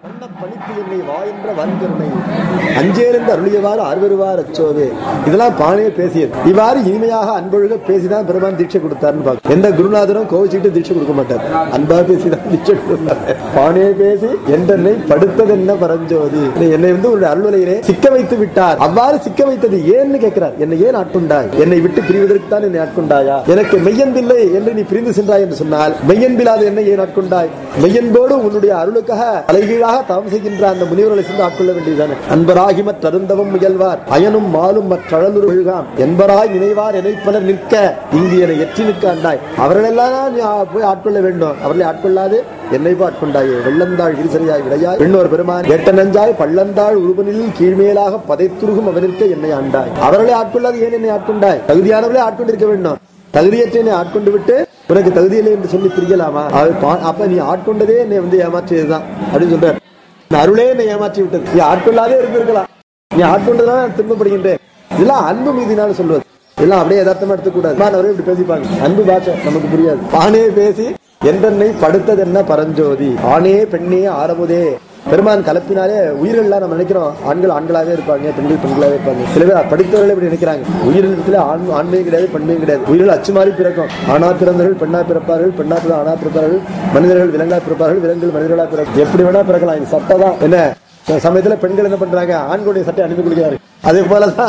பணித்து என்னை வா என்ற வன்கருணை அஞ்சேலிருந்து அருளியவாறு அருவருவார் அச்சோவே இதெல்லாம் பானே பேசியது இவ்வாறு இனிமையாக அன்பொழுக பேசிதான் பெருமான் தீட்சை கொடுத்தாருன்னு பார்க்க எந்த குருநாதரும் கோவிச்சுட்டு தீட்சை கொடுக்க மாட்டார் அன்பா பேசிதான் தீட்சை கொடுத்தார் பானே பேசி என்றென்னை படுத்தது என்ன பரஞ்சோதி என்னை வந்து உங்களுடைய அருள்வலையிலே சிக்க வைத்து விட்டார் அவ்வாறு சிக்க வைத்தது ஏன்னு கேட்கிறார் என்னை ஏன் ஆட்கொண்டாய் என்னை விட்டு பிரிவதற்கு தான் என்னை ஆட்கொண்டாயா எனக்கு மெய்யன்பில்லை என்று நீ பிரிந்து சென்றாய் என்று சொன்னால் மெய்யன்பில்லாத என்னை ஏன் ஆட்கொண்டாய் மெய்யன்போடு உன்னுடைய அருளுக்காக தலைகீழாக தவம் செய்கின்ற அந்த முனிவர்களை சென்று ஆட்கொள்ள வேண்டியதுதானே அன்பராகி மற்றருந்தவம் முயல்வார் அயனும் மாலும் மற்றழலுரு விழுகாம் என்பராய் நினைவார் நினைப்பனர் நிற்க இங்கு என எற்றி நிற்க அண்டாய் அவர்களெல்லாம் நீ ஆ- போய் ஆட்கொள்ள வேண்டும் அவர்களை ஆட்கொள்ளாது என்னை போய் ஆட்கொண்டாயே வெள்ளந்தாள் இருசரியாய் விடையாய் பெண்ணோர் பெருமான் எட்ட நஞ்சாய் பள்ளந்தாள் உருவனில் கீழ்மேலாக பதைத்துருகும் அவனிற்க என்னை ஆண்டாய் அவர்களை ஆட்கொள்ளாது ஏன் என்னை ஆட்கொண்டாய் தகுதியானவர்களே ஆட்கொண்டிருக்க வேண்டும் தகுதியற்ற என்னை ஆட்கொண்டு விட்டு உனக்கு தகுதியில்லை என்று சொல்லி பிரிக்கலாமா அது பா- அப்ப நீ ஆட்கொண்டதே என்னை வந்து ஏமாற்றியதுதான் அப்படின்னு சொல்றார் இந்த அருளே என்னை ஏமாற்றி விட்டது நீ ஆட்கொள்ளாதே இருந்திருக்கலாம் நீ ஆட்கொண்டதுனால நான் திரும்பப்படுகின்றேன் இதெல்லாம் அன்பு மீதினால சொல்வது இதெல்லாம் அப்படியே யதார்த்தமா எடுத்துக்கூடாது அவரே இப்படி பேசிப்பாங்க அன்பு பாஷை நமக்கு புரியாது ஆணே பேசி என்றென்னை படுத்தது என்ன பரஞ்சோதி ஆணே பெண்ணே ஆரமுதே பெருமான் கலப்பினாலே உயிரெல்லாம் நம்ம நினைக்கிறோம் ஆண்கள் ஆண்களாவே இருப்பாங்க பெண்கள் பெண்களாவே இருப்பாங்க சில பேர் படித்தவர்களே இப்படி நினைக்கிறாங்க உயிரினத்துல ஆண் ஆண்மையும் கிடையாது பெண்மையும் கிடையாது உயிரில் அச்சு மாறி பிறக்கும் ஆணா பிறந்தவர்கள் பெண்ணா பிறப்பார்கள் பெண்ணா பிறந்த ஆணா பிறப்பார்கள் மனிதர்கள் விலங்கா பிறப்பார்கள் விலங்குகள் மனிதர்களா பிறக்கும் எப்படி வேணா பிறக்கலாம் இது சட்டை தான் என்ன சில சமயத்துல பெண்கள் என்ன பண்றாங்க ஆண்களுடைய சட்டை அணிந்து கொள்கிறாரு அதே போலதான்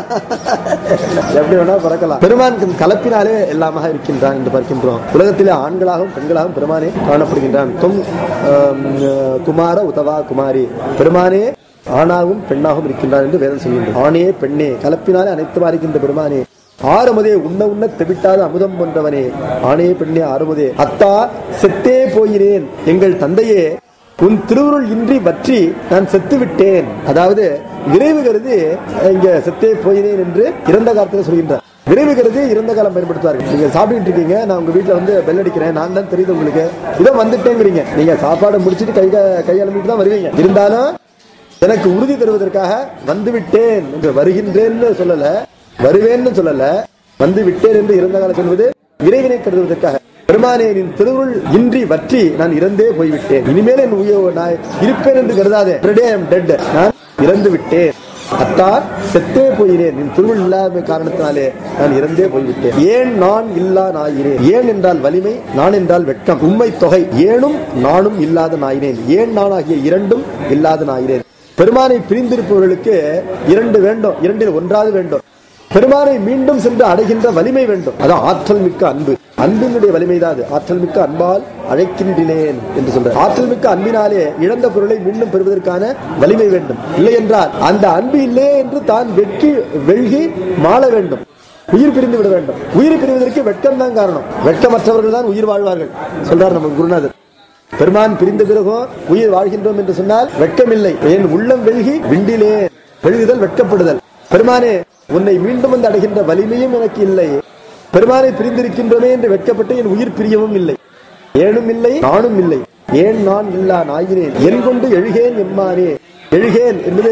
எப்படி வேணா பிறக்கலாம் பெருமான் கலப்பினாலே எல்லாமாக இருக்கின்றான் என்று பார்க்கின்றோம் உலகத்திலே ஆண்களாகவும் பெண்களாகவும் பெருமானே காணப்படுகின்றான் தும் ஆம், குமார உதவா குமாரி பெருமானே ஆணாகவும் பெண்ணாகவும் இருக்கின்றான் என்று வேதம் சொல்கின்றது ஆணே பெண்ணே கலப்பினாலே அனைத்துமா இருக்கின்ற பெருமானே ஆறுமுதே உண்ண உண்ண தெவிட்டாத அமுதம் போன்றவனே ஆணே பெண்ணே ஆறுமுதே அத்தா செத்தே போயினேன் எங்கள் தந்தையே உன் திருவுருள் இன்றி வற்றி நான் செத்து விட்டேன் அதாவது விரைவு கருதி இங்க செத்தே போயினேன் என்று இறந்த காலத்துல சொல்கின்றார் விரைவு கருதி இறந்த காலம் பயன்படுத்துவார்கள் நீங்க சாப்பிட்டுட்டு இருக்கீங்க நான் உங்க வீட்டுல வந்து பெல் அடிக்கிறேன் நான் தான் தெரியுது உங்களுக்கு இதோ வந்துட்டேங்கிறீங்க நீங்க சாப்பாடை முடிச்சிட்டு கை கை அலம்பிட்டு தான் வருவீங்க இருந்தாலும் எனக்கு உறுதி தருவதற்காக வந்து விட்டேன் என்று வருகின்றேன்னு சொல்லல வருவேன்னு சொல்லல வந்து விட்டேன் என்று இறந்த காலம் சொல்வது விரைவினை கருதுவதற்காக பெருமானே நின் திருவுருள் இன்றி வற்றி நான் இறந்தே போய்விட்டேன் இனிமேல் என் உயிர் நான் இருப்பேன் என்று கருதாதே டெட் நான் இறந்து விட்டேன் அத்தா செத்தே போயினேன் நின் திருவுள் இல்லாத காரணத்தினாலே நான் இறந்தே போய்விட்டேன் ஏன் நான் இல்லா நாயினேன் ஏன் என்றால் வலிமை நான் என்றால் வெட்கம் உண்மை தொகை ஏனும் நானும் இல்லாத நாயினேன் ஏன் நான் ஆகிய இரண்டும் இல்லாத நாயினேன் பெருமானை பிரிந்திருப்பவர்களுக்கு இரண்டு வேண்டும் இரண்டில் ஒன்றாவது வேண்டும் பெருமானை மீண்டும் சென்று அடைகின்ற வலிமை வேண்டும் அதான் ஆற்றல் மிக்க அன்பு அன்பினுடைய வலிமைதான் அது ஆற்றல் மிக்க அன்பால் அழைக்கின்றேன் என்று சொல்ற ஆற்றல் மிக்க அன்பினாலே இழந்த பொருளை மீண்டும் பெறுவதற்கான வலிமை வேண்டும் இல்லை என்றால் அந்த அன்பு இல்லையே என்று தான் வெட்கி வெள்கி மாள வேண்டும் உயிர் பிரிந்து விட வேண்டும் உயிர் பிரிவதற்கு வெட்கம் தான் காரணம் வெட்கமற்றவர்கள் தான் உயிர் வாழ்வார்கள் சொல்றார் நம்ம குருநாதர் பெருமான் பிரிந்த பிறகும் உயிர் வாழ்கின்றோம் என்று சொன்னால் வெட்கமில்லை என் உள்ளம் வெல்கி விண்டிலே வெழுகுதல் வெட்கப்படுதல் பெருமானே உன்னை மீண்டும் வந்து அடைகின்ற வலிமையும் எனக்கு இல்லை பெருமானை பிரிந்திருக்கின்றோமே என்று வெட்கப்பட்டு என் உயிர் பிரியவும் இல்லை ஏனும் இல்லை நானும் இல்லை ஏன் நான் இல்லா நாயினேன் என் கொண்டு எழுகேன் எம்மானே எழுகேன் என்பது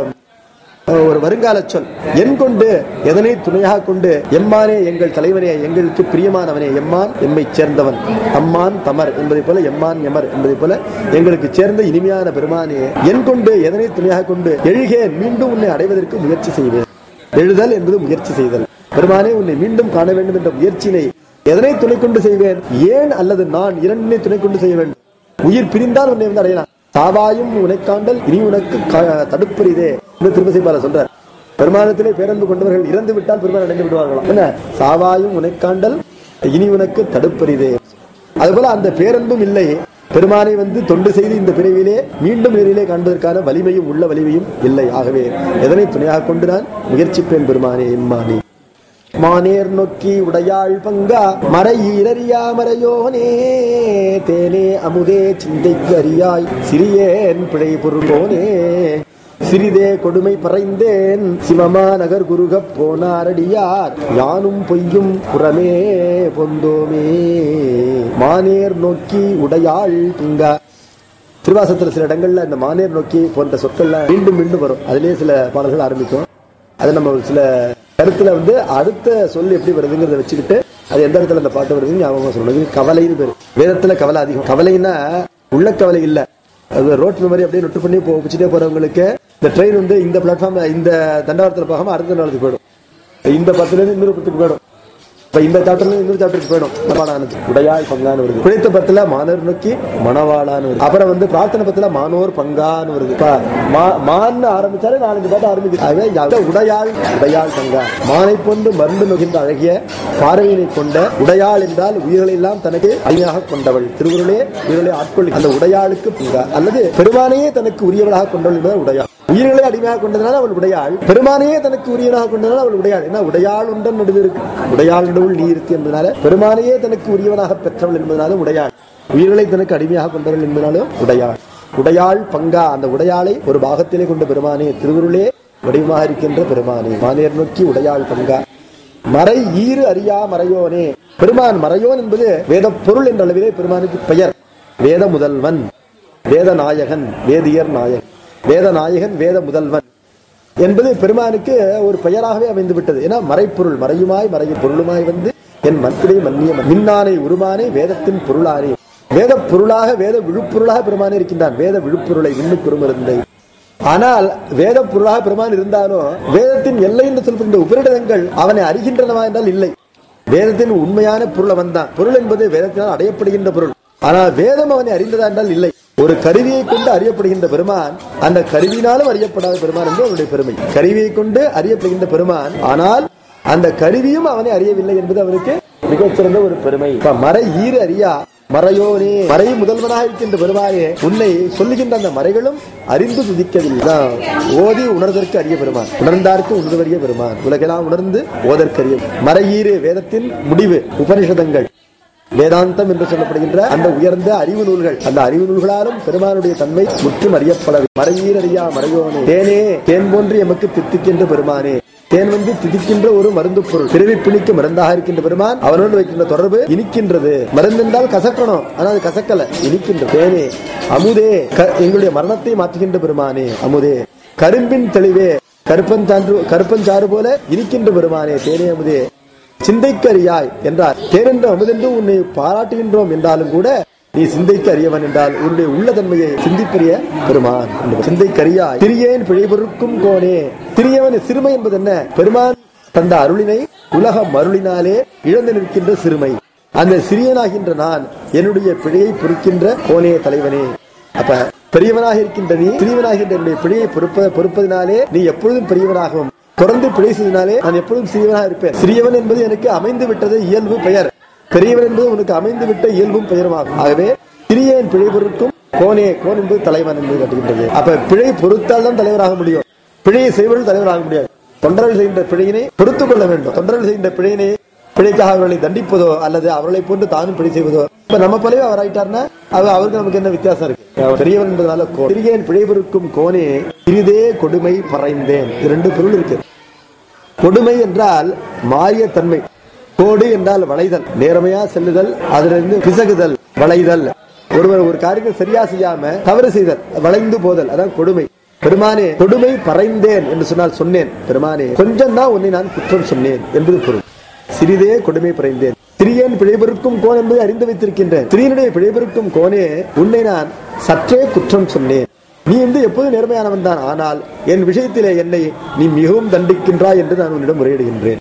அஹ், ஒரு வருங்கால சொல் என் கொண்டு எதனை துணையாக கொண்டு எம்மானே எங்கள் தலைவனே எங்களுக்கு பிரியமானவனே எம்மான் எம்மை சேர்ந்தவன் அம்மான் தமர் என்பதை போல எம்மான் எமர் என்பதை போல எங்களுக்கு சேர்ந்த இனிமையான பெருமானே என் கொண்டு எதனை துணையாக கொண்டு எழுகேன் மீண்டும் உன்னை அடைவதற்கு முயற்சி செய்வேன் எழுதல் என்பது முயற்சி செய்தல் பெருமானே உன்னை மீண்டும் காண வேண்டும் என்ற முயற்சியினை எதனை துணை கொண்டு செய்வேன் ஏன் அல்லது நான் இரண்டினை துணை கொண்டு செய்ய வேண்டும் உயிர் பிரிந்தால் உன்னை வந்து அடையலாம் சாவாயும் உனைக்காண்டல் இனி உனக்கு கா- தடுப்பரிதே என்று திருமசைப்பால சொல்றார் பெருமானத்திலே பேரன்பு கொண்டவர்கள் இறந்து விட்டால் பெருமான் அடைந்து விடுவார்களாம் என்ன சாவாயும் உனைக்காண்டல் இனி உனக்கு தடுப்பரிதே அதுபோல அந்த பேரன்பும் இல்லை பெருமானை வந்து தொண்டு செய்து இந்த பிறவிலே மீண்டும் நேரிலே காண்பதற்கான வலிமையும் உள்ள வலிமையும் இல்லை ஆகவே எதனை துணையாக கொண்டு நான் முயற்சிப்பேன் பெருமானே எம்மானே மானேர் நோக்கி உடையாள் பங்கா மறை ஈரறியா மறையோனே தேனே அமுதே சிந்தைக்கு அறியாய் சிறியேன் பிழை பொருளோனே சிறிதே கொடுமை பறைந்தேன் சிவமா நகர் குருகப் போனாரடியார் யானும் பொய்யும் புறமே பொந்தோமே மானேர் நோக்கி உடையாள் பங்கா திருவாசத்துல சில இடங்கள்ல இந்த மானேர் நோக்கி போன்ற சொற்கள்லாம் மீண்டும் மீண்டும் வரும் அதிலே சில பாடல்கள் ஆரம்பிக்கும் அது நம்ம ஒரு சில கருத்துல வந்து அடுத்த சொல் எப்படி வருதுங்கிறத வச்சுக்கிட்டு அது எந்த இடத்துல அந்த பாட்டு வருதுன்னு ஞாபகம் சொல்லணும் இது கவலைன்னு பேரு வேதத்துல கவலை அதிகம் கவலைன்னா உள்ள கவலை இல்ல அது ரோட்ல மாதிரி அப்படியே நொட்டு பண்ணி போச்சுட்டே போறவங்களுக்கு இந்த ட்ரெயின் வந்து இந்த பிளாட்ஃபார்ம் இந்த தண்டவாளத்துல போகாம அடுத்த தண்டவாளத்துக்கு போயிடும் இந்த பத்துல இருந்து இன்னொரு பத்துக்கு போயிடும் இப்ப இந்த சாப்டர்ல இன்னொரு சாப்டருக்கு போயிடும் மனவாளானது உடையாய் பங்கான்னு வருது பிழைத்த பத்துல மானர் நோக்கி மணவாளான்னு வருது அப்புறம் வந்து பிரார்த்தனை பத்துல மானோர் பங்கான்னு வருது இப்ப மா- மான்னு ஆரம்பிச்சாலே நாலஞ்சு பாட்டு ஆரம்பிக்குது அதுவே இந்த உடையாள் உடையாள் பங்கா மானை கொண்டு மருந்து நுகின்ற அழகிய பார்வையினை கொண்ட உடையாள் என்றால் உயிர்களை எல்லாம் தனக்கு அழியாக கொண்டவள் திருவுருளே உயிர்களை ஆட்கொள்ளி அந்த உடையாளுக்கு பங்கா அல்லது பெருமானையே தனக்கு உரியவளாக கொண்டவள் என்பது உடையாள் உயிர்களை அடிமையாக கொண்டதனால அவள் உடையாள் பெருமானையே தனக்கு உரியவனாக கொண்டதனால அவள் உடையாள் ஏன்னா உடையாள் உண்டன் நடுவு இருக்கு உடையாள் நடுவுள் நீ இருக்கு என்பதனால பெருமானையே தனக்கு உரியவனாக பெற்றவள் என்பதனாலும் உடையாள் உயிர்களை தனக்கு அடிமையாக கொண்டவள் என்பதனாலும் உடையாள் உடையாள் பங்கா அந்த உடையாளை ஒரு பாகத்திலே கொண்ட பெருமானே திருவுருளே வடிவமாக இருக்கின்ற பெருமானே மானியர் நோக்கி உடையாள் பங்கா மறை ஈறு அறியா மறையோனே பெருமான் மறையோன் என்பது வேத பொருள் என்ற அளவிலே பெருமானுக்கு பெயர் வேத முதல்வன் வேத நாயகன் வேதியர் நாயகன் வேத நாயகன் வேத முதல்வன் என்பது பெருமானுக்கு ஒரு பெயராகவே அமைந்து விட்டது ஏன்னா மறைப்பொருள் மறையுமாய் மறையும் பொருளுமாய் வந்து என் மத்திரை மன்னிய மின்னானை உருமானே வேதத்தின் பொருளானே வேத பொருளாக வேத விழுப்பொருளாக பெருமானே இருக்கின்றான் வேத விழுப்பொருளை விண்ணு பெருமருந்தை ஆனால் வேத பொருளாக பெருமான் இருந்தாலும் வேதத்தின் எல்லை என்று சொல்கின்ற உபரிடங்கள் அவனை அறிகின்றனவா என்றால் இல்லை வேதத்தின் உண்மையான பொருள் அவன் தான் பொருள் என்பது வேதத்தினால் அடையப்படுகின்ற பொருள் ஆனால் வேதம் அவனை அறிந்ததா என்றால் இல்லை ஒரு கருவியை கொண்டு அறியப்படுகின்ற பெருமான் அந்த கருவியினாலும் அறியப்படாத பெருமான் என்று அவனுடைய பெருமை கருவியை கொண்டு அறியப்படுகின்ற பெருமான் ஆனால் அந்த கருவியும் அவனை அறியவில்லை என்பது அவனுக்கு மிகச்சிறந்த ஒரு பெருமை இப்ப மறை ஈறு அறியா மறையோனே மறை முதல்வனாக இருக்கின்ற பெருமானே உன்னை சொல்லுகின்ற அந்த மறைகளும் அறிந்து துதிக்கவில்லை அதான் ஓதி உணர்தற்கு அறிய பெருமான் உணர்ந்தார்க்கு உணர்வறிய பெருமான் உலகெல்லாம் உணர்ந்து ஓதற்கரிய மறையீறு வேதத்தின் முடிவு உபனிஷதங்கள் வேதாந்தம் என்று சொல்லப்படுகின்ற அந்த உயர்ந்த அறிவு நூல்கள் அந்த அறிவு நூல்களாலும் பெருமானுடைய தன்மை முற்றும் அறியப்படவில்லை மறையீரறியா மறையோனே தேனே தேன் போன்று எமக்கு தித்திக்கின்ற பெருமானே தேன் வந்து திதிக்கின்ற ஒரு மருந்து பொருள் பிறவி பிணிக்கு மருந்தாக இருக்கின்ற பெருமான் அவனோடு வைக்கின்ற தொடர்பு இனிக்கின்றது மருந்து என்றால் கசக்கணும் ஆனால் அது கசக்கல இனிக்கின்ற தேனே அமுதே க- எங்களுடைய மரணத்தை மாற்றுகின்ற பெருமானே அமுதே கரும்பின் தெளிவே கருப்பஞ்சான்று கருப்பஞ்சாறு போல இனிக்கின்ற பெருமானே தேனே அமுதே சிந்தைக்கரியாய் என்றார் தேரென்று அமுதென்று உன்னை பாராட்டுகின்றோம் என்றாலும் கூட நீ சிந்தைக்கு அறியவன் என்றால் உன்னுடைய உள்ள தன்மையை சிந்திப்பறிய பெருமான் என்பவர். சிந்தைக்கரியாய் திரியேன் பிழைபொருக்கும் கோனே திரியவன் சிறுமை என்பது என்ன பெருமான் தந்த அருளினை உலக மருளினாலே இழந்து நிற்கின்ற சிறுமை அந்த சிறியனாகின்ற நான் என்னுடைய பிழையை பொறுக்கின்ற கோனே தலைவனே அப்ப பெரியவனாக இருக்கின்ற நீ சிறியவனாகின்ற என்னுடைய பிழையை பொறுப்ப பொறுப்பதினாலே நீ எப்பொழுதும் பெரியவனாகவும் தொடர்ந்து பிழை செய்தனாலே நான் எப்பொழுதும் சிறியவனாக இருப்பேன் சிறியவன் என்பது எனக்கு அமைந்து விட்டது இயல்பு பெயர் பெரியவன் என்பது உனக்கு அமைந்து விட்ட இயல்பும் பெயருமாகும் ஆகவே சிறியன் பிழை பொறுக்கும் கோனே கோன் என்பது தலைவன் என்பது கட்டுகின்றது அப்ப பிழை பொறுத்தால் தான் தலைவராக முடியும் பிழையை செய்வர்கள் தலைவராக முடியாது தொண்டர்கள் செய்கின்ற பிழையினை பொறுத்துக் கொள்ள வேண்டும் தொண்டர்கள் செய்கின்ற பிழையினை பிழைக்காக அவர்களை தண்டிப்பதோ அல்லது அவர்களை போன்று தானும் பிழை செய்வதோ இப்ப நம்ம போலவே அவர் ஆயிட்டார்னா அது அவருக்கு நமக்கு என்ன வித்தியாசம் இருக்கு அவர் பெரியவன் என்பதனால கோ- சிறியேன் பிழை பொறுக்கும் கோனே சிறிதே கொடுமை பறைந்தேன் இது ரெண்டு பொருள் இருக்கு கொடுமை என்றால் மாறிய தன்மை கோடு என்றால் வளைதல் நேர்மையா செல்லுதல் அதிலிருந்து பிசகுதல் வளைதல் ஒருவர் ஒரு காரியத்தை சரியா செய்யாம தவறு செய்தல் வளைந்து போதல் அதான் கொடுமை பெருமானே கொடுமை பறைந்தேன் என்று சொன்னால் சொன்னேன் பெருமானே கொஞ்சம் தான் உன்னை நான் குற்றம் சொன்னேன் என்பது பொருள் சிறிதே கொடுமை பறைந்தேன் சிறியன் பிழைபெருக்கும் கோன் என்பதை அறிந்து வைத்திருக்கின்றேன் சிறியனுடைய பிழைபெருக்கும் கோனே உன்னை நான் சற்றே குற்றம் சொன்னேன் நீ வந்து எப்போதும் நேர்மையானவன் தான் ஆனால் என் விஷயத்திலே என்னை நீ மிகவும் தண்டிக்கின்றாய் என்று நான் உன்னிடம் முறையிடுகின்றேன்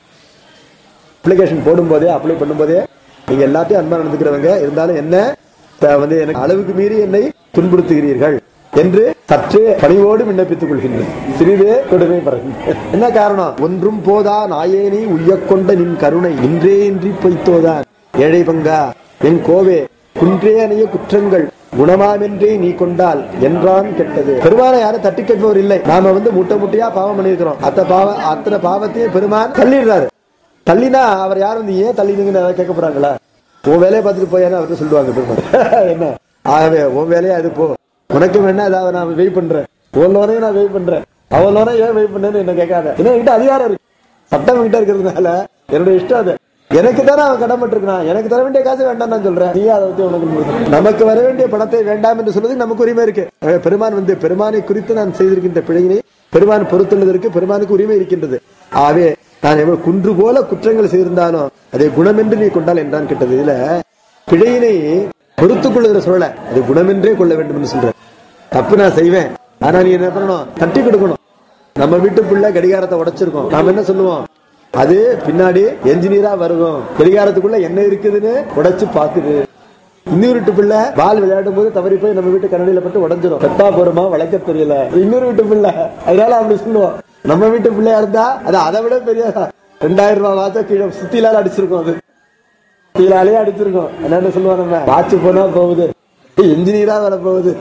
அப்ளிகேஷன் போடும்போதே அப்ளை பண்ணும்போதே நீங்க எல்லாத்தையும் அன்பா நடந்துக்கிறவங்க இருந்தாலும் என்ன த- வந்து எனக்கு அளவுக்கு மீறி என்னை துன்புறுத்துகிறீர்கள் என்று சற்றே பணிவோடு விண்ணப்பித்துக் கொள்கின்றேன் சிறிதே கொடுமை பறந்து என்ன காரணம் ஒன்றும் போதா நாயேனி உய்யக் கொண்ட நின் கருணை இன்றே இன்றி பொய்த்தோதான் ஏழை பங்கா என் கோவே குன்றே அணைய குற்றங்கள் குணமாமென்றே நீ கொண்டால் என்றான் கெட்டது பெருமானை யாரும் தட்டி கேட்பவர் இல்லை நாம வந்து முட்டை முட்டையா பாவம் பண்ணிருக்கிறோம் அத்த பாவ அத்தனை பாவத்தையும் பெருமான் தள்ளிடுறாரு தள்ளினா அவர் யார் வந்து ஏன் தள்ளினீங்கன்னு யாராவது கேட்க போறாங்களா உன் வேலையை பார்த்துட்டு போயான்னு அவர்கிட்ட சொல்லுவாங்க பெருமாள் என்ன ஆகவே உன் வேலையா அது போ உனக்கு வேணா ஏதாவது நான் வெயிட் பண்றேன் உன் லோனையும் நான் வெயிட் பண்றேன் அவன் லோனை ஏன் வெயிட் பண்ணேன்னு என்ன கேட்காத ஏன்னா என்கிட்ட அதிகாரம் இருக்கு சட்டம் கிட்ட இருக்கிறதுனால என்னுடைய இஷ்டம் அது எனக்கு தானே அவன் கடமைட்டிருக்கான் எனக்கு தர வேண்டிய காசு வேண்டாம் நான் சொல்றேன் நீ அதை பத்தி உனக்கு முடிவு. நமக்கு வர வேண்டிய பணத்தை வேண்டாம் என்று சொல்வது நமக்கு உரிமை இருக்கு ஆகவே பெருமான் வந்து பெருமானை குறித்து நான் செய்திருக்கின்ற பிழையினை பெருமான் பொறுத்துள்ளதற்கு பெருமானுக்கு உரிமை இருக்கின்றது ஆகவே நான் எவ்வளவு குன்று போல குற்றங்கள் செய்திருந்தாலும் அதை குணமென்று நீ கொண்டால் என்றான் கிட்டது இதுல பிழையினை பொறுத்துக் கொள்ளுகிற சொல்லல அது குணமென்றே கொள்ள வேண்டும் என்று சொல்ற தப்பு நான் செய்வேன் ஆனா நீ என்ன பண்ணணும் தட்டி கொடுக்கணும் நம்ம வீட்டு பிள்ளை கடிகாரத்தை உடைச்சிருக்கோம் நாம என்ன சொல்லுவோம் அது பின்னாடி என்ஜினியரா வருவோம் கடிகாரத்துக்குள்ள என்ன இருக்குதுன்னு உடைச்சு பாக்குது இன்னொரு வீட்டு பிள்ளை பால் விளையாடும் போது தவறி போய் நம்ம வீட்டு கண்ணடியில பட்டு உடஞ்சிரும் பெத்தா போறோமா வளர்க்க தெரியல இன்னொரு வீட்டு பிள்ளை அதனால அப்படி சொல்லுவோம் நம்ம வீட்டு பிள்ளையா இருந்தா அது அதை விட பெரிய ரெண்டாயிரம் ரூபாய் வாட்சா கீழே சுத்திலால அடிச்சிருக்கோம் அது சுத்திலாலே அடிச்சிருக்கோம் என்னன்னு சொல்லுவோம் நம்ம வாட்ச் போனா போகுது என்ஜினியரா வர போகுது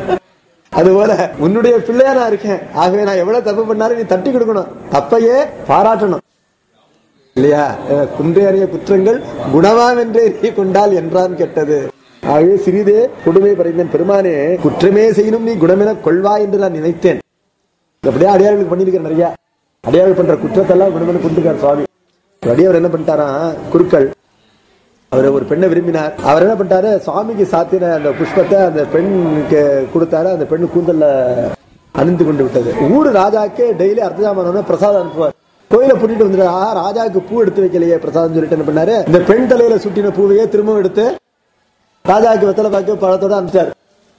அதுபோல உன்னுடைய பிள்ளையா நான் இருக்கேன் ஆகவே நான் எவ்வளவு தப்பு பண்ணாலும் நீ தட்டி கொடுக்கணும் தப்பையே பாராட்டணும் இல்லையா அஹ் குன்றையறிய குற்றங்கள் குணமாம் என்றே எண்ணி கொண்டால் என்றான் கெட்டது ஆகவே சிறிதே கொடுமை பறைந்தன் பெருமானே குற்றமே செய்யணும் நீ குணமென கொள்வாய் என்று நான் நினைத்தேன் அப்படியே அடியார்களுக்கு பண்ணிருக்கிற நிறைய அடியார்கள் பண்ற குற்றத்தெல்லாம் குணமென கொண்டிருக்கார் சுவாமி ஒரு அடியார் என்ன பண்ணிட்டாராம் குருக்கள் அவர் ஒரு பெண்ணை விரும்பினார் அவர் என்ன பண்ணிட்டாரு சுவாமிக்கு சாத்தின அந்த புஷ்பத்தை அந்த பெண்ணுக்கு கொடுத்தாரு அந்த பெண்ணு கூந்தல்ல அணிந்து கொண்டு விட்டது ஊர் ராஜாக்கு டெய்லி அர்த்தஜாமான பிரசாதம் அனுப்புவார் கோயில பூட்டிட்டு வந்துட்டு ஆஹா ராஜாவுக்கு பூ எடுத்து வைக்கலையே பிரசாதம் சொல்லிட்டு என்ன பண்ணாரு இந்த பெண் தலையில சுட்டின பூவையே திரும்பவும் எடுத்து ராஜாவுக்கு வெத்தலை பாக்கு பழத்தோட அனுப்பிச்சாரு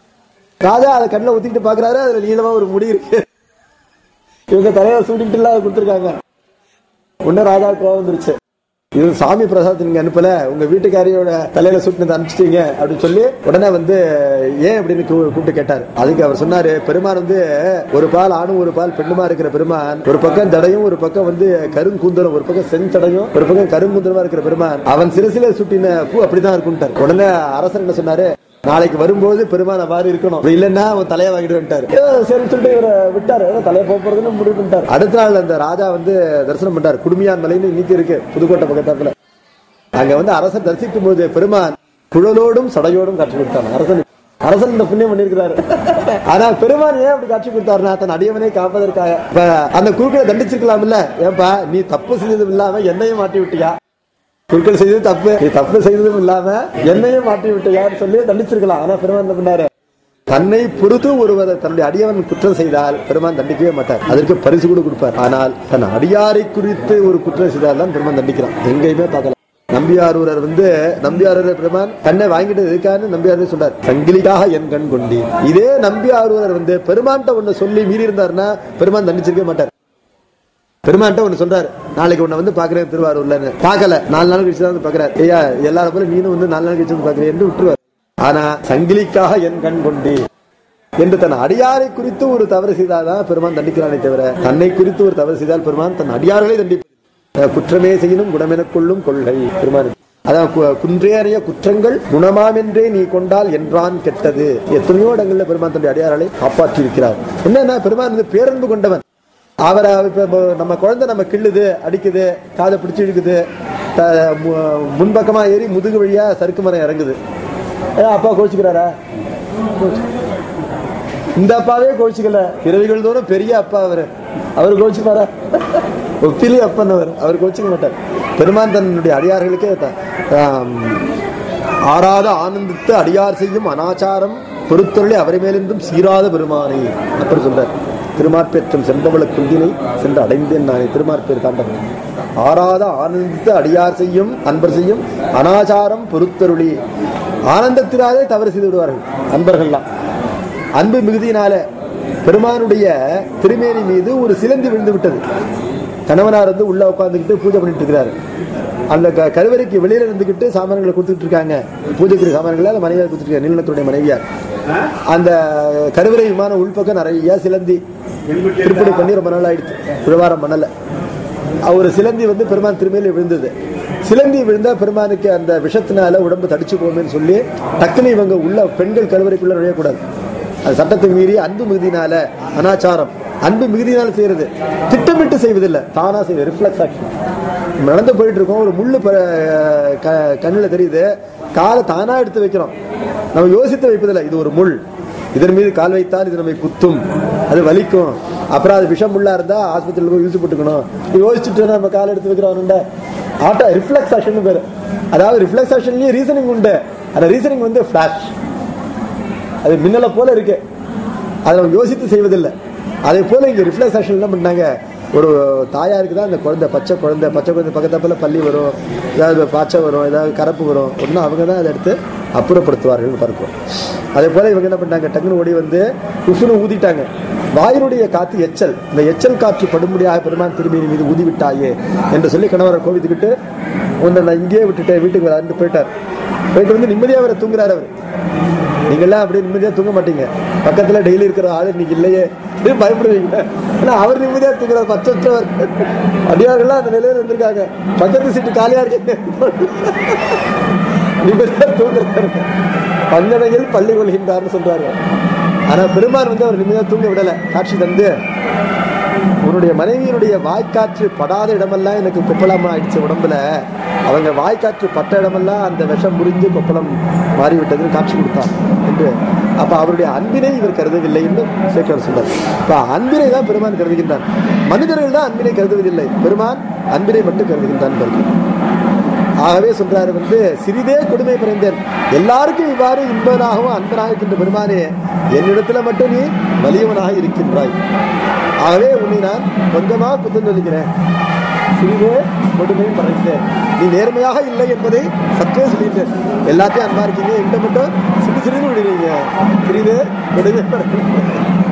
ராஜா அதை கண்ணில் ஊத்திட்டு பாக்குறாரு அதுல நீளமா ஒரு முடி இருக்கு இவங்க தலையில சூட்டிட்டு எல்லாம் கொடுத்துருக்காங்க உடனே ராஜா கோவம் வந்துருச்சு இது சாமி பிரசாதத்தை நீங்க அனுப்பல உங்க வீட்டுக்காரியோட தலையில சுட்டினதை அனுப்பிச்சிட்டீங்க அப்படின்னு சொல்லி உடனே வந்து ஏன் அப்படின்னு கூ- கூப்பிட்டு கேட்டார் அதுக்கு அவர் சொன்னாரு பெருமான் வந்து ஒரு பால் ஆணும் ஒரு பால் பெண்ணுமா இருக்கிற பெருமான் ஒரு பக்கம் தடையும் ஒரு பக்கம் வந்து கருங்கூந்தலும் ஒரு பக்கம் செஞ்சடையும் ஒரு பக்கம் கருங்கூந்தலமா இருக்கிற பெருமான் அவன் சிறுசில சுட்டின பூ அப்படிதான் இருக்கும்ட்டார் உடனே அரசர் என்ன சொன்னாரு நாளைக்கு வரும்போது பெருமான் அவ்வாறு இருக்கணும் அப்படி இல்லைன்னா அவன் தலையை வாங்கிட்டு வந்துட்டாரு ஏதோ சரின்னு சொல்லிட்டு இவரை விட்டாரு ஏதோ தலையை போக போறதுன்னு முடிவு பண்ணிட்டாரு அடுத்த நாள் அந்த ராஜா வந்து தரிசனம் பண்ணார் குடுமியான் மலைன்னு இன்னைக்கு இருக்கு புதுக்கோட்டை பக்கத்தாப்புல அங்க வந்து அரசர் தரிசிக்கும் போது பெருமான் குழலோடும் சடையோடும் காட்சி கொடுத்தாங்க அரசன் அரசன் இந்த புண்ணியம் பண்ணிருக்கிறாரு ஆனா பெருமான் ஏன் அப்படி காட்சி கொடுத்தாருன்னா தன் அடியவனை காப்பதற்காக இப்ப அந்த குறுக்களை தண்டிச்சிருக்கலாம்ல ஏன்பா நீ தப்பு செஞ்சதும் இல்லாம என்னையும் மாட்டி விட்டியா குறுக்கள் செய்தது தப்பு நீ தப்பு செய்ததும் இல்லாம என்னையும் மாட்டி விட்டியான்னு சொல்லி தண்டிச்சிருக்கலாம் ஆனா பெருமான் என்ன பண்ணாரு தன்னை பொறுத்து ஒருவர் தன்னுடைய அடியவன் குற்றம் செய்தால் பெருமான் தண்டிக்கவே மாட்டார் அதற்கு பரிசு கூட கொடுப்பார் ஆனால் தன் அடியாரை குறித்து ஒரு குற்றம் செய்தால் தான் பெருமான் தண்டிக்கிறான் எங்கேயுமே பார்க்கலாம் நம்பியாரூரர் வந்து நம்பியாரூரர் பெருமான் கண்ணை வாங்கிட்டு இருக்கான்னு நம்பியாரூர் சொல்றார் சங்கிலிக்காக என் கண் கொண்டி இதே நம்பியாரூரர் வந்து பெருமான்ட்ட ஒண்ணு சொல்லி மீறி இருந்தாருன்னா பெருமான் தண்டிச்சிருக்கவே மாட்டார் பெருமான்ட்ட ஒண்ணு சொல்றாரு நாளைக்கு உன்னை வந்து பாக்குறேன் திருவாரூர்ல பார்க்கல நாலு நாள் கழிச்சு தான் வந்து பாக்குறாரு ஐயா எல்லாரும் போல நீனும் வந்து நாலு நாள் கழிச்சு வந்து பாக்குறேன் என்று விட்டுருவார் ஆனா சங்கிலிக்காக என் கண் கொண்டி என்று தன் அடியாரை குறித்து ஒரு தவறு செய்தால்தான் பெருமான் தண்டிக்கிறானே தவிர தன்னை குறித்து ஒரு தவறு செய்தால் பெருமான் தன் அடியார்களை தண்டிப்பார் அஹ் குற்றமே செய்யணும் குணமெனக் கொள்ளும் கொள்கை பெருமான் அதான் கு- குன்றேறிய குற்றங்கள் குணமாமென்றே நீ கொண்டால் என்றான் கெட்டது எத்தனையோ இடங்கள்ல பெருமான் தன்னுடைய அடியார்களை காப்பாற்றி இருக்கிறார் என்னன்னா பெருமான் வந்து பேரன்பு கொண்டவன் அவரை இப்ப இப்போ நம்ம குழந்தை நம்ம கிள்ளுது அடிக்குது காதை பிடிச்சி இழுக்குது த- மு- முன்பக்கமா ஏறி முதுகு வழியா சறுக்கு மரம் இறங்குது ஏன் அப்பா கோச்சிக்கிறாரா இந்த அப்பாவே கோச்சிக்கல பிறவிகள் தோறும் பெரிய அப்பா அவரு அவர் கோச்சிப்பாரா ஒப்பிலி அப்பன் அவர் அவர் கோச்சிக்க மாட்டார் பெருமான் தன்னுடைய அடியார்களுக்கே த- ஆம், ஆறாத ஆனந்தித்து அடியார் செய்யும் அனாச்சாரம் பொறுத்தொருளை அவரை மேலிருந்தும் சீராத பெருமானை அப்படி சொல்றார் திருமாற்பேற்றம் சென்றவள குந்தினை சென்று அடைந்தேன் நானே திருமாற்பேர் தாண்டவன் ஆறாத ஆனந்தித்து அடியார் செய்யும் அன்பர் செய்யும் அனாச்சாரம் பொறுத்தருளி ஆனந்தத்தினாலே தவறு செய்து விடுவார்கள் அன்பர்கள்லாம் அன்பு மிகுதியினால பெருமானுடைய திருமேனி மீது ஒரு சிலந்தி விழுந்து விட்டது கணவனார் வந்து உள்ள உட்காந்துக்கிட்டு பூஜை பண்ணிட்டு இருக்கிறாரு அந்த க- கருவறைக்கு வெளியில இருந்துகிட்டு சாமான்களை கொடுத்துட்டு இருக்காங்க பூஜைக்கு சாமான்களை அந்த மனைவியார் கொடுத்துருக்காங்க நீலனத்துடைய மனைவியார் அந்த கருவறை விமான உள்பக்கம் நிறைய சிலந்தி திருப்பணி பண்ணி ரொம்ப நாள் ஆயிடுச்சு விவகாரம் பண்ணல ஒரு சிலந்தி வந்து பெருமான் திருமையில விழுந்தது சிலந்தி விழுந்தா பெருமானுக்கு அந்த விஷத்தினால உடம்பு தடிச்சு போகும்னு சொல்லி டக்குனு இவங்க உள்ள பெண்கள் கருவறைக்குள்ள நுழையக்கூடாது அது சட்டத்தை மீறி அன்பு மிகுதினால அனாச்சாரம் அன்பு மிகுதினால செய்யறது திட்டமிட்டு செய்வதில்லை தானா செய்வது ரிஃப்ளெக்ஸ் ஆக்ஷன் நடந்து போயிட்டு இருக்கோம் ஒரு முள்ளு ப- க- கண்ணுல தெரியுது காலை தானா எடுத்து வைக்கிறோம் நம்ம யோசித்து வைப்பதில்லை இது ஒரு முள் இதன் மீது கால் வைத்தால் இது நம்மை குத்தும் அது வலிக்கும் அப்புறம் அது விஷம் முள்ளா இருந்தா ஆஸ்பத்திரியில் போய் யூஸ் போட்டுக்கணும் யோசிச்சுட்டு நம்ம கால் எடுத்து வைக்கிறோம் ஆட்டோ ரிஃப்ளெக்ஸ் ஆக்ஷன் பேரு அதாவது ரிஃப்ளெக்ஸ் ஆக்ஷன்லயே ரீசனிங் உண்டு அந்த ரீசனிங் வந்து ஃபிளாஷ் அது மின்னலை போல இருக்கு அதை நம்ம யோசித்து செய்வதில்லை அதே போல இங்க ரிஃப்ளெக்ஸ் ஆக்ஷன் என்ன பண்ணாங்க ஒரு தாயாருக்கு தான் அந்த குழந்தை பச்சை குழந்தை பச்சை குழந்தை பக்கத்தாப்புல பள்ளி வரும் ஏதாவது பாச்சை வரும் ஏதாவது கரப்பு வரும் ஒன்றும் அவங்க தான் அதை எடுத்து அப்புறப்படுத்துவார்கள் பார்க்கிறோம் அதே போல இவங்க என்ன பண்ணாங்க டக்குனு ஓடி வந்து உசுனு ஊதிட்டாங்க வாயினுடைய காத்து எச்சல் இந்த எச்சல் காற்று படும்படியாக பெருமான் திரும்பியின் மீது ஊதி விட்டாயே என்று சொல்லி கணவரை கோவித்துக்கிட்டு உன்னை நான் இங்கேயே விட்டுட்டேன் வீட்டுக்கு வரான்னு போயிட்டார் போயிட்டு வந்து நிம்மதியாக அவரை தூங்குறாரு அவர் நீங்கெல்லாம் அப்படியே நிம்மதியா தூங்க மாட்டீங்க பக்கத்துல டெய்லி இருக்கிற ஆளு இன்னைக்கு இல்லையே அப்படின்னு பயப்படுவீங்க ஆனா அவர் நிம்மதியா தூங்குறாரு பச்சவர் அடியார்கள்லாம் அந்த நிலையில இருந்திருக்காங்க பக்கத்து சீட்டு காலியா இருக்கு நிம்மதியா தூங்குறாரு பங்கடையில் பள்ளி கொள்கின்றார்னு சொல்றாரு ஆனா பெருமான் வந்து அவர் நிம்மதியா தூங்க விடல காட்சி தந்து உன்னுடைய மனைவியினுடைய வாய்க்காற்று படாத இடமெல்லாம் எனக்கு கொப்பளமா ஆயிடுச்சு உடம்புல அவங்க வாய்க்காற்று பட்ட இடமெல்லாம் அந்த விஷம் முறிஞ்சு கொப்பளம் மாறிவிட்டதுன்னு காட்சி கொடுத்தார் என்று அப்ப அவருடைய அன்பினை இவர் கருதவில்லை என்று சேக்கர் சொல்றார் இப்ப அன்பினை தான் பெருமான் கருதுகின்றான் மனிதர்கள் தான் அன்பினை கருதுவதில்லை பெருமான் அன்பினை மட்டும் கருதுகின்றான் பாருங்க. ஆகவே சொல்றாரு வந்து சிறிதே கொடுமை பிறந்தேன் எல்லாருக்கும் இவ்வாறு இன்பனாகவும் அன்பனாக இருக்கின்ற பெருமானே என்னிடத்துல மட்டும் நீ வலியவனாக இருக்கின்றாய் ஆகவே உன்னை நான் கொஞ்சமா குத்தம் சொல்லிக்கிறேன் சிறிதே கொடுமை பறைந்தேன் நீ நேர்மையாக இல்லை என்பதை சற்றே சொல்லிட்டேன் எல்லாத்தையும் அன்பா இருக்கீங்க என்கிட்ட மட்டும் சிறு சிறிது விடுறீங்க சிறிதே கொடுமை பறைந்தேன்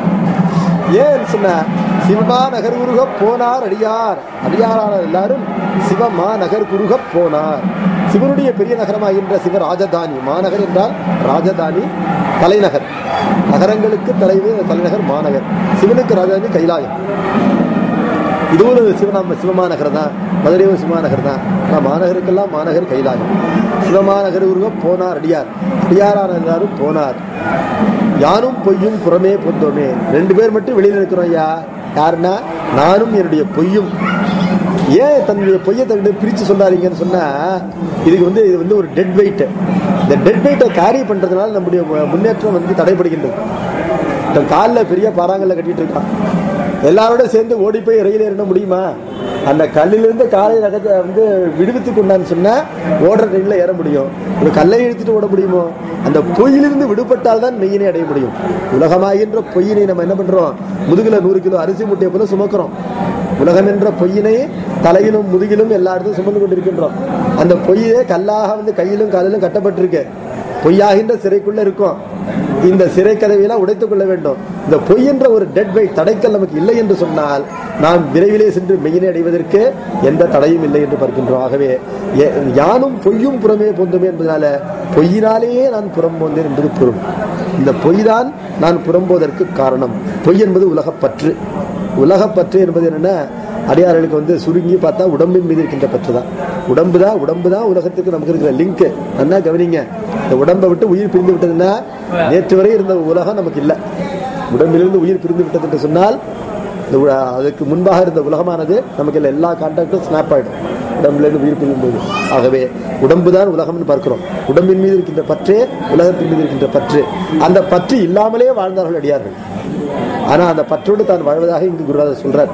ஏன் சொன்ன சிவமா நகர் குருக போனார் அடியார் அடியாரான எல்லாரும் சிவமா நகர் குருக போனார் சிவனுடைய பெரிய நகரமாகின்ற சிவ ராஜதானி மாநகர் என்றால் ராஜதானி தலைநகர் நகரங்களுக்கு தலைவர் தலைநகர் மாநகர் சிவனுக்கு ராஜதானி கைலாயம் இதுவும் ஒரு சிவநாம சிவமாநகர் தான் மதுரையும் சிவமாநகர் தான் ஆனா மாநகருக்கெல்லாம் மாநகர் கைலாயம் சிவமாநகர் உருவ போனார் அடியார் அடியாரான எல்லாரும் போனார் யாரும் பொய்யும் புறமே பொந்தோமே ரெண்டு பேர் மட்டும் வெளியில இருக்கிறோம் ஐயா யாருன்னா நானும் என்னுடைய பொய்யும் ஏன் தன்னுடைய பொய்யை தன்னுடைய பிரிச்சு சொல்லாதீங்கன்னு சொன்னா இதுக்கு வந்து இது வந்து ஒரு டெட் வெயிட் இந்த டெட் வெயிட்டை கேரி பண்றதுனால நம்முடைய மு- முன்னேற்றம் வந்து தடைபடுகின்றது தன் காலில் பெரிய பாறாங்கல்ல கட்டிட்டு இருக்கான் எல்லாரோட சேர்ந்து ஓடி போய் ரயில் ஏறிட முடியுமா அந்த கல்லிலிருந்து காலை நகத்தை வந்து விடுவித்து கொண்டான்னு சொன்னா ஓடுற ட்ரெயின்ல ஏற முடியும் ஒரு கல்லை இழுத்துட்டு ஓட முடியுமோ அந்த பொய்யிலிருந்து விடுபட்டால் தான் மெய்யினை அடைய முடியும் உலகமாகின்ற பொய்யினை நம்ம என்ன பண்றோம் முதுகுல நூறு கிலோ அரிசி முட்டையை போல சுமக்கிறோம் உலகம் என்ற பொய்யினை தலையிலும் முதுகிலும் எல்லா இடத்தும் சுமந்து கொண்டிருக்கின்றோம் அந்த பொய்யே கல்லாக வந்து கையிலும் காலிலும் கட்டப்பட்டிருக்கு பொய்யாகின்ற சிறைக்குள்ள இருக்கும் இந்த சிறை கதவையெல்லாம் உடைத்துக் கொள்ள வேண்டும் இந்த பொய் என்ற ஒரு டெட் வெயிட் தடைக்கல் நமக்கு இல்லை என்று சொன்னால் நாம் விரைவிலே சென்று மெய்யினை அடைவதற்கு எந்த தடையும் இல்லை என்று பார்க்கின்றோம் ஆகவே எ- யானும் பொய்யும் புறமே பொந்துமே என்பதனால பொய்யினாலேயே நான் புறம் போந்தேன் என்பது பொருள் இந்த பொய் தான் நான் புறம்போதற்கு காரணம் பொய் என்பது உலகப்பற்று உலகப்பற்று என்பது என்னன்னா அடியார்களுக்கு வந்து சுருங்கி பார்த்தா உடம்பின் மீது இருக்கின்ற பற்று தான் உடம்பு தான் உடம்பு தான் உலகத்துக்கு நமக்கு இருக்கிற லிங்க் நல்லா கவனிங்க இந்த உடம்பை விட்டு உயிர் பிரிந்து விட்டதுன்னா நேற்று வரை இருந்த உலகம் நமக்கு இல்லை உடம்பிலிருந்து உயிர் பிரிந்து விட்டது என்று சொன்னால் இந்த உ- அதுக்கு முன்பாக இருந்த உலகமானது நமக்கு இல்லை எல்லா கான்டாக்டும் ஸ்னாப் ஆயிடும் உடம்புல இருந்து உயிர் பிரியும் போது ஆகவே உடம்பு தான் உலகம்னு பார்க்கிறோம் உடம்பின் மீது இருக்கின்ற பற்றே உலகத்தின் மீது இருக்கின்ற பற்று அந்த பற்று இல்லாமலே வாழ்ந்தார்கள் அடியார்கள் ஆனா அந்த பற்றோடு தான் வாழ்வதாக இங்கு குருநாதர் சொல்றார்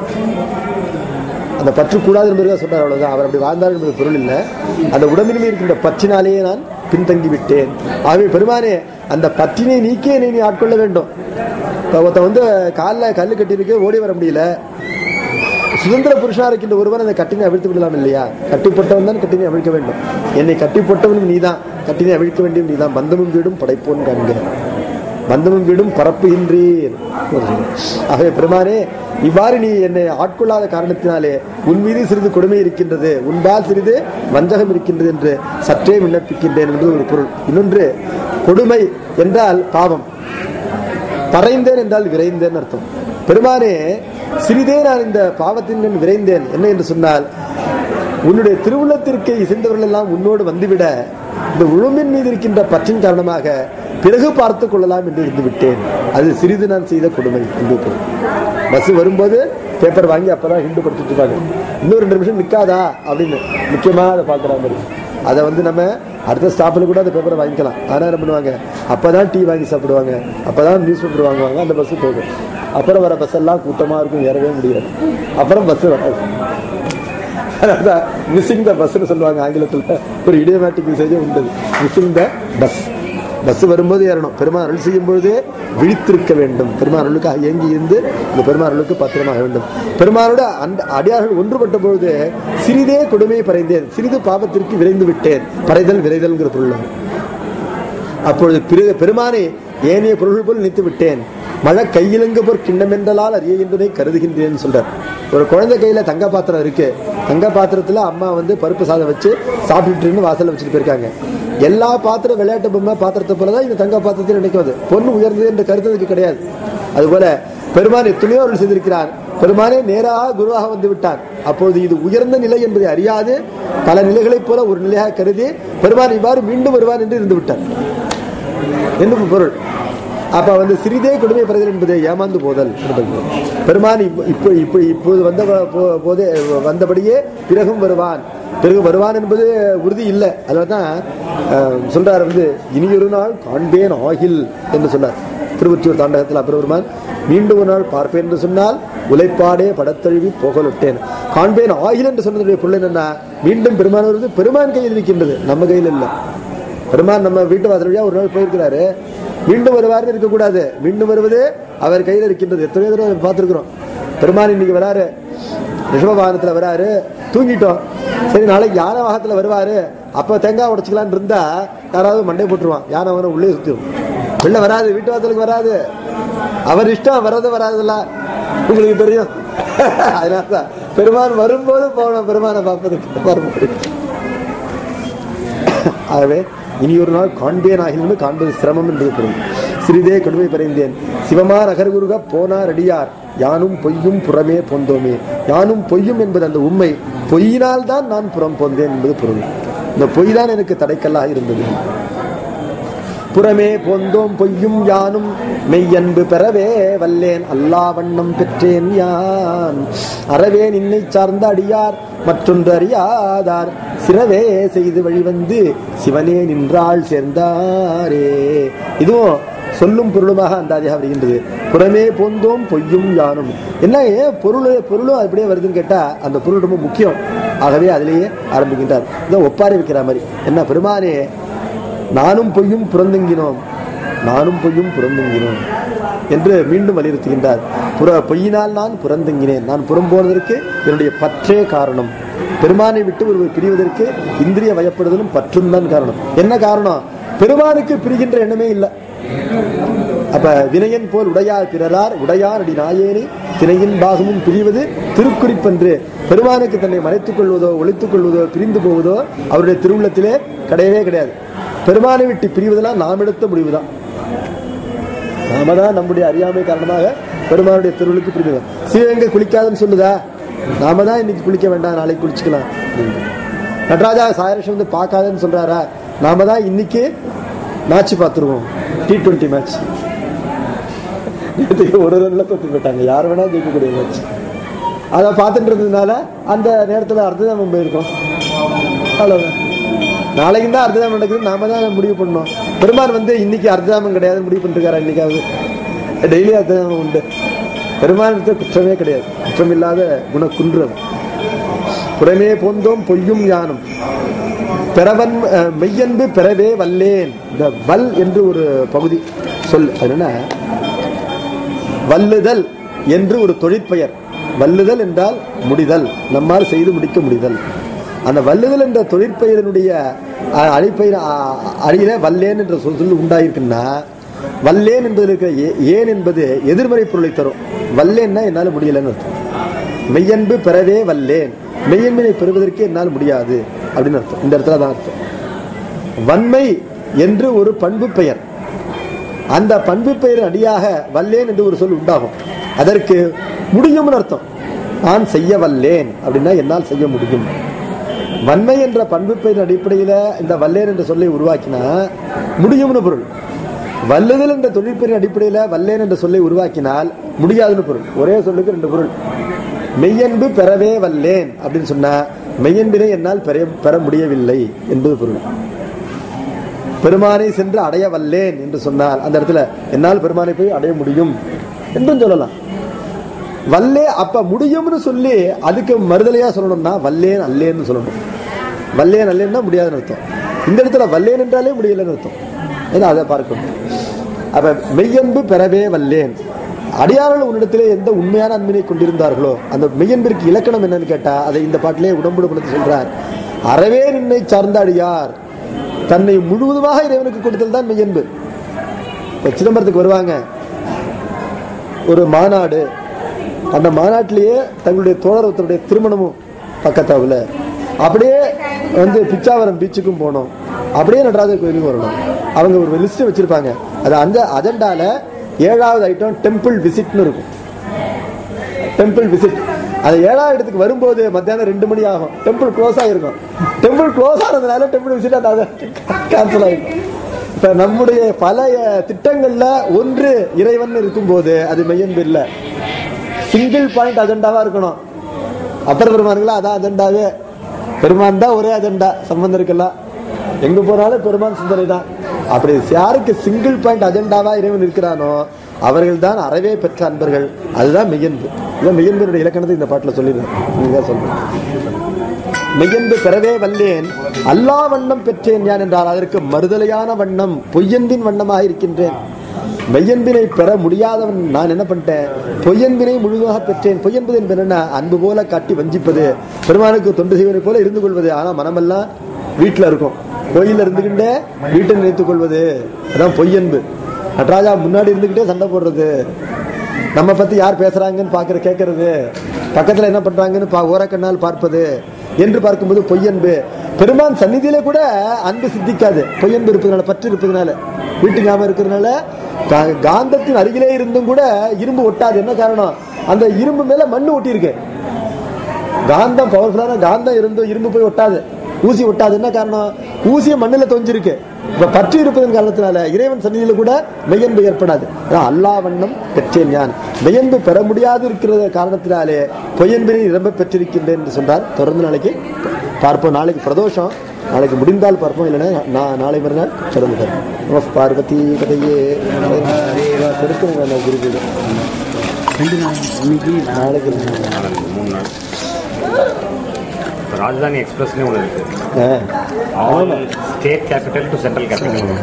அந்த பற்று கூடாது என்பதாக சொல்றார் அவ்வளவுதான் அவர் அப்படி வாழ்ந்தார் என்பது பொருள் இல்லை அந்த உடம்பின் மீது இருக்கின்ற பற்றினாலேயே நான் பின்தங்கி விட்டேன் ஆகவே பெருமானே அந்த பற்றினை நீக்கே நீ நீ ஆட்கொள்ள வேண்டும் இப்ப ஒருத்தன் வந்து காலில் கல் கட்டியிருக்கு ஓடி வர முடியல சுதந்திர புருஷனா இருக்கின்ற ஒருவன் அந்த கட்டினை அவிழ்த்து விடலாம் இல்லையா கட்டிப்பட்டவன் தான் கட்டினை அவிழ்க்க வேண்டும் என்னை கட்டிப்பட்டவனும் நீதான் கட்டினை அவிழ்க்க வேண்டியும் நீதான் பந்தமும் வீடும் படைப்போன் காண்க பந்தமும் வீடும் பரப்புகின்றீர் ஆகவே பெருமானே இவ்வாறு நீ என்னை ஆட்கொள்ளாத காரணத்தினாலே உன் மீது சிறிது கொடுமை இருக்கின்றது உன்பால் சிறிது வஞ்சகம் இருக்கின்றது என்று சற்றே விண்ணப்பிக்கின்றேன் என்று ஒரு பொருள் இன்னொன்று கொடுமை என்றால் பாவம் பறைந்தேன் என்றால் விரைந்தேன் அர்த்தம் பெருமானே சிறிதே நான் இந்த பாவத்தின் மேல் விரைந்தேன் என்ன என்று சொன்னால் உன்னுடைய திருவுள்ளத்திற்கு இசைந்தவர்கள் எல்லாம் உன்னோடு வந்துவிட இந்த உழும்பின் மீது இருக்கின்ற பற்றின் காரணமாக பிறகு பார்த்துக் கொள்ளலாம் என்று இருந்து விட்டேன் அது சிறிது நான் செய்த கொடுமை என்று பொருள். பஸ் வரும்போது பேப்பர் வாங்கி அப்பதான் ஹிண்டு படிச்சுட்டு இருக்காங்க இன்னும் ரெண்டு நிமிஷம் நிக்காதா அப்படின்னு முக்கியமா அதை பார்க்குற மாதிரி அதை வந்து நம்ம அடுத்த ஸ்டாப்பில் கூட அந்த பேப்பரை வாங்கிக்கலாம் ஆனால் என்ன பண்ணுவாங்க அப்பதான் டீ வாங்கி சாப்பிடுவாங்க அப்பதான் நியூஸ் பேப்பர் வாங்குவாங்க அந்த பஸ் போகும் அப்புறம் வர பஸ் எல்லாம் கூட்டமா இருக்கும் ஏறவே முடியாது அப்புறம் பஸ் வராது அதான் மிஸ்ஸிங் த பஸ்ன்னு சொல்லுவாங்க ஆங்கிலத்தில் ஒரு இடியோமேட்டிக் மெசேஜே உண்டு மிஸ்ஸிங் த பஸ் பஸ் வரும்போது ஏறணும் பெருமாள் அருள் செய்யும் பொழுதே விழித்திருக்க வேண்டும் பெருமாள் அருளுக்காக இயங்கி இருந்து இந்த பெருமாள் அருளுக்கு பத்திரமாக வேண்டும் பெருமாளோட அந்த அடியார்கள் ஒன்றுபட்ட பொழுது சிறிதே கொடுமையை பறைந்தேன் சிறிது பாவத்திற்கு விரைந்து விட்டேன் பறைதல் விரைதல்ங்கிற பொருள் அப்பொழுது பிற- பெருமானே ஏனைய பொருள் போல் நினைத்து விட்டேன் மழை கையிலங்க போர் கிண்ணம் என்றலால் அறிய என்றுனை கருதுகின்றேன்னு சொல்றார் ஒரு குழந்தை கையில தங்க பாத்திரம் இருக்கு தங்க பாத்திரத்துல அம்மா வந்து பருப்பு சாதம் வச்சு சாப்பிட்டுட்டு வாசல்ல வச்சுட்டு போயிருக்காங்க எல்லா பாத்திரம் விளையாட்டு பொம்மை பாத்திரத்தை போலதான் இந்த தங்க பாத்திரத்தில் நினைக்கிறது பொண்ணு உயர்ந்தது என்ற கருத்து அதுக்கு கிடையாது அதுபோல பெருமான் எத்தனையோ அருள் செய்திருக்கிறார் பெருமானே நேராக குருவாக வந்து விட்டார் அப்பொழுது இது உயர்ந்த நிலை என்பதை அறியாது பல நிலைகளைப் போல ஒரு நிலையாக கருதி பெருமான் இவ்வாறு மீண்டும் வருவார் என்று இருந்து விட்டார் என்று பொருள் அப்ப வந்து சிறிதே கொடுமை பெறுதல் என்பது ஏமாந்து போதல் என்பது. பெருமான் இப்ப இப்ப இப்ப இப்போது வந்த போ- போதே வந்தபடியே பிறகும் வருவான் பிறகு வருவான் என்பது உறுதி இல்லை அதனால்தான் அஹ், சொல்றார் வந்து இனியொரு நாள் காண்பேன் ஆகில் என்று சொன்னார் திருவொற்றியூர் தாண்டகத்தில் அப்புறம் பெருமான் மீண்டும் ஒரு நாள் பார்ப்பேன் என்று சொன்னால் உழைப்பாடே படத்தழுவி புகழொட்டேன் காண்பேன் ஆகில் என்று சொன்னதுடைய பொருள் என்னன்னா மீண்டும் பெருமான் வருவது பெருமான் கையில் இருக்கின்றது நம்ம கையில் இல்லை பெருமான் நம்ம வீட்டு வாசல் வழியா ஒரு நாள் போயிருக்கிறாரு மீண்டும் வருவார்னு இருக்கக்கூடாது மீண்டும் வருவது அவர் கையில் இருக்கின்றது எத்தனையோ தடவை பார்த்துருக்குறோம் பெருமான் இன்னைக்கு வராரு ரிஷப வாகனத்துல வராரு தூங்கிட்டோம் சரி நாளைக்கு யானை வாகனத்துல வருவாரு அப்ப தேங்காய் உடைச்சிக்கலான்னு இருந்தா யாராவது மண்டை போட்டுருவான் யானை வாகனம் உள்ளே சுத்திடும் வெளில வராது வீட்டு வாசலுக்கு வராது அவர் இஷ்டம் வர்றது வராதுல்ல உங்களுக்கு தெரியும் அதனால பெருமான் வரும்போது போகணும் பெருமானை பார்ப்பதுக்கு வரும்போது ஆகவே இனி ஒரு நாள் காண்பேன் ஆகிலும் காண்பது சிரமம் என்பது பொருள் சிறிதே கொடுமை பறைந்தேன் சிவமார் அகர்குருக போனார் அடியார் யானும் பொய்யும் புறமே பொந்தோமே யானும் பொய்யும் என்பது அந்த உண்மை பொய்யினால் தான் நான் புறம் போந்தேன் என்பது பொருள் இந்த பொய் தான் எனக்கு தடைக்கல்லாக இருந்தது புறமே பொந்தோம் பொய்யும் யானும் மெய்யன்பு பெறவே வல்லேன் அல்லா வண்ணம் பெற்றேன் யான் அறவே நின்னை சார்ந்த அடியார் மற்றொன்று அறியாதார் சிறவே செய்து வழிவந்து சிவனே நின்றாள் சேர்ந்தாரே இதுவும் சொல்லும் பொருளுமாக அந்தாதியாக வருகின்றது புறமே பொந்தோம் பொய்யும் யானும் என்ன ஏன் பொருள் பொருளும் அப்படியே வருதுன்னு கேட்டா அந்த பொருள் ரொம்ப முக்கியம் ஆகவே அதிலேயே ஆரம்பிக்கின்றார் இதை ஒப்பாரி வைக்கிற மாதிரி என்ன பெருமானே நானும் பொய்யும் புறந்தங்கினோம் நானும் பொய்யும் புறந்தங்கினோம் என்று மீண்டும் வலியுறுத்துகின்றார் புற பொய்யினால் நான் புறந்தங்கினேன் நான் புறம் போனதற்கு என்னுடைய பற்றே காரணம் பெருமானை விட்டு ஒருவர் பிரிவதற்கு இந்திரிய வயப்படுதலும் பற்றும் தான் காரணம் என்ன காரணம் பெருமானுக்கு பிரிகின்ற எண்ணமே இல்லை அப்ப வினயன் போல் உடையார் பிறரார் உடையார் அடி நாயேனி திணையின் பாகமும் பிரிவது திருக்குறிப்பன்று பெருமானுக்கு தன்னை மறைத்துக் கொள்வதோ ஒழித்துக் கொள்வதோ பிரிந்து போவதோ அவருடைய திருவுள்ளத்திலே கிடையவே கிடையாது பெருமானை விட்டு பிரிவதெல்லாம் நாம் எடுத்த முடிவுதான் நாம தான் நம்முடைய அறியாமை காரணமாக பெருமானுடைய திருவுளுக்கு பிரிவு சிவகங்கை குளிக்காதுன்னு சொல்லுதா நாம தான் இன்னைக்கு குளிக்க வேண்டாம் நாளைக்கு குளிச்சுக்கலாம் நடராஜா சாயரஷம் வந்து பார்க்காதன்னு சொல்றாரா நாம தான் இன்னைக்கு மேட்ச் பார்த்துருவோம் டி டுவெண்ட்டி மேட்ச் நேற்றுக்கு ஒரு ரன்ல தோத்து போயிட்டாங்க யார் வேணா ஜெயிக்கக்கூடிய மேட்ச் அதை பார்த்துட்டு இருந்ததுனால அந்த நேரத்தில் அர்த்ததாமம் போயிருக்கோம் அவ்வளவுதான் நாளைக்கு தான் அர்த்ததாமம் நடக்குது நாம தான் முடிவு பண்ணோம் பெருமான் வந்து இன்னைக்கு அர்த்ததாமம் கிடையாது முடிவு பண்ணிருக்காரா இன்னைக்காவது டெய்லி அர்த்ததாமம் உண்டு பெருமானத்தை குற்றமே கிடையாது குற்றமில்லாத குணக்குன்றது புறமே போந்தோம் பொய்யும் யானும் பிறவன் அஹ், மெய்யன்பு பெறவே வல்லேன் இந்த வல் என்று ஒரு பகுதி சொல் அது என்ன வல்லுதல் என்று ஒரு தொழிற்பெயர் வல்லுதல் என்றால் முடிதல் நம்மால் செய்து முடிக்க முடிதல் அந்த வல்லுதல் என்ற தொழிற்பெயரினுடைய அஹ், அடிப்பெயர் அஹ், அடியில வல்லேன் என்ற சொல் சொல்லு உண்டாயிருக்குன்னா வல்லேன் என்பதில் இருக்கிற ஏ- ஏன் என்பது எதிர்மறை பொருளை தரும் வல்லேன்னா என்னால் முடியலன்னு அர்த்தம் மெய்யன்பு பெறவே வல்லேன் மெய்யன்பினை பெறுவதற்கு என்னால் முடியாது அப்படின்னு அர்த்தம் இந்த இடத்துல தான் அர்த்தம் வன்மை என்று ஒரு பண்பு பெயர் அந்த பண்பு பெயரின் அடியாக வல்லேன் என்று ஒரு சொல் உண்டாகும் அதற்கு முடியும்னு அர்த்தம் நான் செய்ய வல்லேன் அப்படின்னா என்னால் செய்ய முடியும் வன்மை என்ற பண்பு பெயரின் அடிப்படையில் இந்த வல்லேன் என்ற சொல்லை உருவாக்கினா முடியும்னு பொருள் வல்லுதல் என்ற தொழிற்பெயரின் அடிப்படையில் வல்லேன் என்ற சொல்லை உருவாக்கினால் முடியாதுன்னு பொருள் ஒரே சொல்லுக்கு ரெண்டு பொருள் மெய்யன்பு பெறவே வல்லேன் அப்படின்னு சொன்னா மெய்யன்பினை என்னால் பெற பெற முடியவில்லை என்பது பொருள் பெருமானை சென்று அடைய வல்லேன் என்று சொன்னால் அந்த இடத்துல என்னால் பெருமானை போய் அடைய முடியும் என்றும் சொல்லலாம் வல்லே அப்ப முடியும்னு சொல்லி அதுக்கு மறுதலையா சொல்லணும்னா வல்லேன் அல்லேன்னு சொல்லணும் வல்லேன் அல்லேன்னா முடியாதுன்னு அர்த்தம் இந்த இடத்துல வல்லேன் என்றாலே முடியலன்னு அர்த்தம் ஏன்னா அதை பார்க்கணும் அப்ப மெய்யன்பு பெறவே வல்லேன் அடியார்கள் உன்னிடத்திலே எந்த உண்மையான அன்பினை கொண்டிருந்தார்களோ அந்த மெய்யன்பிற்கு இலக்கணம் என்னன்னு கேட்டா அதை இந்த பாட்டிலே உடம்புடுபடுத்தி சொல்றார் அறவே நின்னை சார்ந்த அடியார் தன்னை முழுவதுமாக இறைவனுக்கு கொடுத்தல் தான் மெய்யன்பு இப்ப சிதம்பரத்துக்கு வருவாங்க ஒரு மாநாடு அந்த மாநாட்டிலேயே தங்களுடைய தோழர் ஒருத்தருடைய திருமணமும் பக்கத்தாவில் அப்படியே வந்து பிச்சாவரம் பீச்சுக்கும் போனோம் அப்படியே நடராஜர் கோயிலுக்கும் வரணும் அவங்க ஒரு லிஸ்ட் வச்சிருப்பாங்க அது அந்த அஜெண்டால ஏழாவது ஐட்டம் டெம்பிள் விசிட்னு இருக்கும் டெம்பிள் விசிட் அது ஏழாவது இடத்துக்கு வரும்போது மத்தியானம் ரெண்டு மணி ஆகும் டெம்பிள் க்ளோஸ் ஆகிருக்கும் டெம்பிள் க்ளோஸ் ஆனதுனால டெம்பிள் விசிட் அந்த கேன்சல் ஆகிருக்கும் இப்ப நம்முடைய பல அஹ், திட்டங்கள்ல ஒன்று இறைவன் இருக்கும்போது அது மெய்யன்பு இல்லை சிங்கிள் பாயிண்ட் அஜெண்டாவா இருக்கணும் அப்பர் பெருமானுங்களா அதான் அஜெண்டாவே பெருமான் தான் ஒரே அஜெண்டா சம்பந்தருக்கெல்லாம் எங்க போனாலும் பெருமான் சிந்தனை தான் அப்படி யாருக்கு சிங்கிள் பாயிண்ட் அஜெண்டாவா இறைவன் இருக்கிறானோ அவர்கள் தான் அறவே பெற்ற அன்பர்கள் அதுதான் மெய்யன்பு இதான் மெய்யன்புடைய இலக்கணத்தை இந்த பாட்டுல சொல்லிடுறேன் நீங்க தான் சொல்றேன் மெய்யன்பு பெறவே வல்லேன் அல்லா வண்ணம் பெற்றேன் யான் என்றால் அதற்கு மறுதலையான வண்ணம் பொய்யன்பின் வண்ணமாக இருக்கின்றேன் மெய்யன்பினை பெற முடியாதவன் நான் என்ன பண்ணிட்டேன் பொய்யன்பினை முழுதாக பெற்றேன் பொய்யன்பது என்பது என்ன அன்பு போல காட்டி வஞ்சிப்பது பெருமானுக்கு தொண்டு செய்வதை போல இருந்து கொள்வது ஆனா மனமெல்லாம் வீட்டுல இருக்கும் கோயில்ல இருந்துகிட்டே வீட்டை நினைத்துக் கொள்வது அதான் பொய்யன்பு நடராஜா முன்னாடி இருந்துகிட்டே சண்டை போடுறது நம்ம பத்தி யார் பேசுறாங்கன்னு பாக்குற கேட்கறது பக்கத்துல என்ன பண்றாங்கன்னு பா ஓரக்கண்ணால் பார்ப்பது என்று பார்க்கும்போது பொய்யன்பு பெருமான் சந்நிதியில கூட அன்பு சித்திக்காது பொய்யன்பு இருப்பதனால பற்று இருப்பதனால வீட்டு ஞாபகம் இருக்கிறதுனால கா- காந்தத்தின் அருகிலே இருந்தும் கூட இரும்பு ஒட்டாது என்ன காரணம் அந்த இரும்பு மேல மண்ணு ஒட்டி இருக்கு காந்தம் பவர்ஃபுல்லான காந்தம் இருந்தும் இரும்பு போய் ஒட்டாது ஊசி ஒட்டாது என்ன காரணம் ஊசிய மண்ணுல தொஞ்சிருக்கு இப்ப பற்று இருப்பதன் காரணத்தினால இறைவன் சந்நிதியில கூட மெய்யன்பு ஏற்படாது அதான் அல்லா வண்ணம் பெற்றேன் யான் மெய்யன்பு பெற முடியாது இருக்கிற காரணத்தினாலே பொய்யன்பினை நிரம்ப பெற்றிருக்கின்றேன் என்று சொன்னார் தொடர்ந்து நாளைக்கு பார்ப்போம் நாளைக்கு பிரதோஷம் நாளைக்கு முடிந்தால் பார்ப்போம் இல்லைன்னா நான் நாளை மறுநாள் தொடர்ந்து பார்ப்போம் நம பார்வதி கதையே கொடுக்கணும் அந்த குருகுடு ரெண்டு நாள் இன்னைக்கு நாளைக்கு நாளைக்கு மூணு நாள் இப்போ ராஜதானி எக்ஸ்பிரஸ்லேயும் ஒன்று இருக்குது ah all state capital to central capital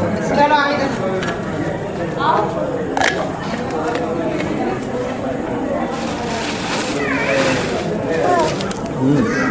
ம்